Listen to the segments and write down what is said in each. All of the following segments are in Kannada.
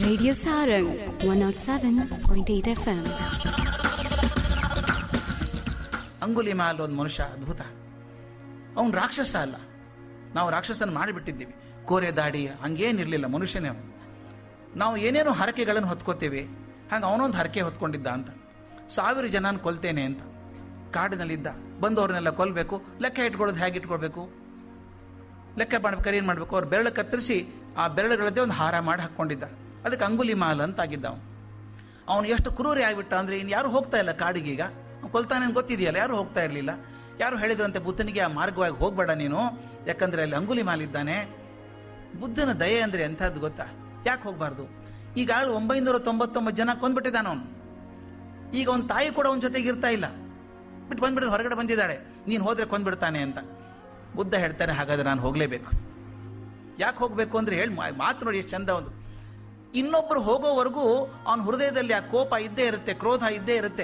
Radio Sarang 107.8 FM. Angulimal ಒಂದು ಮನುಷ್ಯ ಅದ್ಭುತ ಅವನು ರಾಕ್ಷಸ ಅಲ್ಲ ನಾವು ರಾಕ್ಷಸನ ಮಾಡಿಬಿಟ್ಟಿದ್ದೀವಿ ಕೋರೆ ದಾಡಿ ಹಂಗೇನಿರಲಿಲ್ಲ ಮನುಷ್ಯನೇ ಅವನು ನಾವು ಏನೇನೋ ಹರಕೆಗಳನ್ನು ಹೊತ್ಕೋತೇವೆ ಹಾಗೆ ಅವನೊಂದು ಹರಕೆ ಹೊತ್ಕೊಂಡಿದ್ದ ಅಂತ ಸಾವಿರ ಜನನ ಕೊಲ್ತೇನೆ ಅಂತ ಕಾಡಿನಲ್ಲಿದ್ದ ಬಂದವ್ರನ್ನೆಲ್ಲ ಕೊಲ್ಲಬೇಕು ಲೆಕ್ಕ ಇಟ್ಕೊಳ್ಳೋದು ಹೇಗೆ ಇಟ್ಕೊಳ್ಬೇಕು ಲೆಕ್ಕ ಮಾಡ್ಬೇಕಾದ್ರೆ ಏನು ಮಾಡಬೇಕು ಅವ್ರು ಬೆರಳು ಕತ್ತರಿಸಿ ಆ ಬೆರಳುಗಳದ್ದೇ ಒಂದು ಹಾರ ಮಾಡಿ ಹಾಕ್ಕೊಂಡಿದ್ದ ಅದಕ್ಕೆ ಅಂಗುಲಿ ಮಾಲ್ ಅಂತ ಆಗಿದ್ದ ಅವನು ಅವನು ಎಷ್ಟು ಕ್ರೂರಿ ಆಗಿಬಿಟ್ಟ ಅಂದರೆ ಇನ್ನು ಯಾರು ಹೋಗ್ತಾ ಇಲ್ಲ ಕಾಡಿಗೀಗ ಅವ್ನು ಕೊಲ್ತಾನೆ ಅಂತ ಗೊತ್ತಿದೆಯಲ್ಲ ಯಾರು ಹೋಗ್ತಾ ಇರಲಿಲ್ಲ ಯಾರು ಹೇಳಿದ್ರಂತೆ ಬುದ್ಧನಿಗೆ ಆ ಮಾರ್ಗವಾಗಿ ಹೋಗಬೇಡ ನೀನು ಯಾಕಂದ್ರೆ ಅಲ್ಲಿ ಅಂಗುಲಿ ಮಾಲ್ ಇದ್ದಾನೆ ಬುದ್ಧನ ದಯೆ ಅಂದರೆ ಎಂಥದ್ದು ಗೊತ್ತಾ ಯಾಕೆ ಹೋಗಬಾರ್ದು ಈಗ ಆಳು ಒಂಬೈನೂರ ತೊಂಬತ್ತೊಂಬತ್ತು ಜನ ಕೊಂದ್ಬಿಟ್ಟಿದ್ದಾನ ಅವನು ಈಗ ಅವನ ತಾಯಿ ಕೂಡ ಅವನ ಜೊತೆಗೆ ಇರ್ತಾ ಇಲ್ಲ ಬಿಟ್ಟು ಬಂದ್ಬಿಟ್ಟು ಹೊರಗಡೆ ಬಂದಿದ್ದಾಳೆ ನೀನು ಹೋದ್ರೆ ಕೊಂದ್ಬಿಡ್ತಾನೆ ಅಂತ ಬುದ್ಧ ಹೇಳ್ತಾರೆ ಹಾಗಾದ್ರೆ ನಾನು ಹೋಗಲೇಬೇಕು ಯಾಕೆ ಹೋಗಬೇಕು ಅಂದ್ರೆ ಹೇಳಿ ಮಾ- ಮಾತು ನೋಡಿ ಎಷ್ಟು ಚಂದ ಒಂದು ಇನ್ನೊಬ್ಬರು ಹೋಗೋವರೆಗೂ ಅವನ ಹೃದಯದಲ್ಲಿ ಆ ಕೋಪ ಇದ್ದೇ ಇರುತ್ತೆ ಕ್ರೋಧ ಇದ್ದೇ ಇರುತ್ತೆ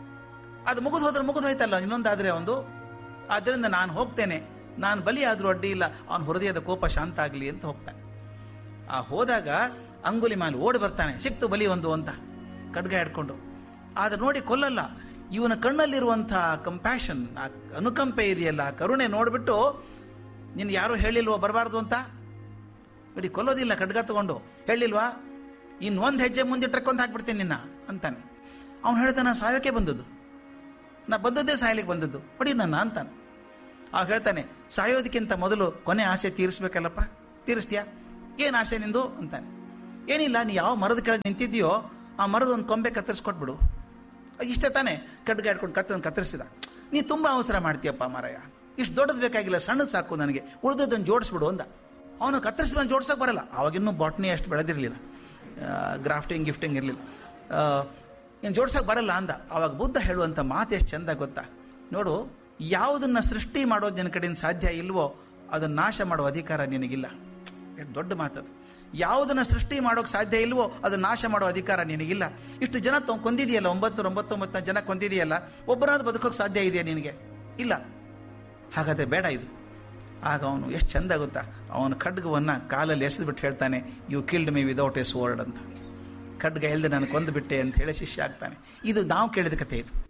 ಅದು ಮುಗಿದು ಹೋದ್ರೆ ಮುಗಿದು ಹೋಯ್ತಲ್ಲ ಇನ್ನೊಂದಾದ್ರೆ ಒಂದು ಆದ್ದರಿಂದ ನಾನು ಹೋಗ್ತೇನೆ ನಾನು ಬಲಿ ಆದ್ರೂ ಅಡ್ಡಿ ಇಲ್ಲ ಅವನ ಹೃದಯದ ಕೋಪ ಶಾಂತ ಆಗಲಿ ಅಂತ ಹೋಗ್ತಾನೆ ಆ ಹೋದಾಗ ಅಂಗುಲಿ ಮಾಲ್ ಓಡಿ ಬರ್ತಾನೆ ಸಿಕ್ತು ಬಲಿ ಒಂದು ಅಂತ ಖಡ್ಗ ಹಿಡ್ಕೊಂಡು ಆದ್ರೆ ನೋಡಿ ಕೊಲ್ಲಲ್ಲ ಇವನ ಕಣ್ಣಲ್ಲಿರುವಂತಹ ಕಂಪ್ಯಾಷನ್ ಆ ಅನುಕಂಪೆ ಇದೆಯಲ್ಲ ಆ ಕರುಣೆ ನೋಡ್ಬಿಟ್ಟು ನಿನ್ ಯಾರು ಹೇಳಿಲ್ವೋ ಬರಬಾರ್ದು ಅಂತ ನೋಡಿ ಕೊಲ್ಲೋದಿಲ್ಲ ಖಡ್ಗ ತಗೊಂಡು ಹೇಳಿಲ್ವಾ ಇನ್ನು ಒಂದು ಹೆಜ್ಜೆ ಮುಂದಿಟ್ರೆ ಕೊಂದು ಹಾಕ್ಬಿಡ್ತೀನಿ ನಿನ್ನ ಅಂತಾನೆ ಅವ್ನು ಹೇಳ್ತಾನೆ ನಾ ಸಾಯೋಕೆ ಬಂದದ್ದು ನಾ ಬಂದದ್ದೇ ಸಾಯಲಿಕ್ಕೆ ಬಂದದ್ದು ಹೊಡಿ ನನ್ನ ಅಂತಾನೆ ಅವ ಹೇಳ್ತಾನೆ ಸಾಯೋದಕ್ಕಿಂತ ಮೊದಲು ಕೊನೆ ಆಸೆ ತೀರಿಸ್ಬೇಕಲ್ಲಪ್ಪ ತೀರಿಸ್ತೀಯಾ ಏನು ಆಸೆ ನಿಂದು ಅಂತಾನೆ ಏನಿಲ್ಲ ನೀ ಯಾವ ಮರದ ಕೆಳಗೆ ನಿಂತಿದ್ಯೋ ಆ ಮರದ ಒಂದು ಕೊಂಬೆ ಕತ್ತರಿಸ್ಕೊಟ್ಬಿಡು ಇಷ್ಟೇ ತಾನೇ ಕಡ್ಗ ಹಿಡ್ಕೊಂಡು ಕತ್ತನ್ನು ಕತ್ತರಿಸಿದ ನೀ ತುಂಬ ಅವಸರ ಮಾಡ್ತೀಯಪ್ಪ ಮಾರಾಯ ಇಷ್ಟು ದೊಡ್ಡದು ಬೇಕಾಗಿಲ್ಲ ಸಣ್ಣದು ಸಾಕು ನನಗೆ ಉಳಿದದ್ದನ್ನು ಜೋಡಿಸ್ಬಿಡು ಅಂದ ಅವನು ಕತ್ತರಿಸಿ ಬಂದು ಜೋಡ್ಸೋಕೆ ಬರಲ್ಲ ಅವಾಗಿನ್ನೂ ಬಾಟ್ನಿ ಅಷ್ಟು ಬೆಳೆದಿರಲಿಲ್ಲ ಗ್ರಾಫ್ಟಿಂಗ್ ಗಿಫ್ಟಿಂಗ್ ಇರಲಿಲ್ಲ ಇನ್ನು ಜೋಡ್ಸೋಕೆ ಬರಲ್ಲ ಅಂದ ಅವಾಗ ಬುದ್ಧ ಹೇಳುವಂಥ ಮಾತು ಎಷ್ಟು ಚಂದ ಗೊತ್ತಾ ನೋಡು ಯಾವುದನ್ನ ಸೃಷ್ಟಿ ಮಾಡೋದು ನಿನ್ನ ಕಡೆಯಿಂದ ಸಾಧ್ಯ ಇಲ್ವೋ ಅದನ್ನ ನಾಶ ಮಾಡುವ ಅಧಿಕಾರ ನಿನಗಿಲ್ಲ ಎಷ್ಟು ದೊಡ್ಡ ಮಾತದು ಯಾವುದನ್ನ ಸೃಷ್ಟಿ ಮಾಡೋಕೆ ಸಾಧ್ಯ ಇಲ್ವೋ ಅದನ್ನ ನಾಶ ಮಾಡೋ ಅಧಿಕಾರ ನಿನಗಿಲ್ಲ ಇಷ್ಟು ಜನ ತ- ಕೊಂದಿದೆಯಲ್ಲ ಒಂಬತ್ತು ಒಂಬತ್ತೊಂಬತ್ತು ಜನ ಕೊಂದಿದೆಯಲ್ಲ ಒಬ್ಬರಾದ್ರೂ ಬದುಕೋಕೆ ಸಾಧ್ಯ ಇದೆಯಾ ನಿನಗೆ ಇಲ್ಲ ಹಾಗಾದ್ರೆ ಬೇಡ ಇದು ಆಗ ಅವನು ಎಷ್ಟು ಚಂದ ಗೊತ್ತಾ ಅವನ ಖಡ್ಗವನ್ನು ಕಾಲಲ್ಲಿ ಎಸೆದ್ಬಿಟ್ಟು ಹೇಳ್ತಾನೆ you killed me without a sword ಅಂತ ಖಡ್ಗ ಇಲ್ಲದೆ ನಾನು ಕೊಂದುಬಿಟ್ಟೆ ಅಂತ ಹೇಳಿ ಶಿಷ್ಯ ಆಗ್ತಾನೆ ಇದು ನಾವು ಕೇಳಿದ ಕಥೆ ಇದು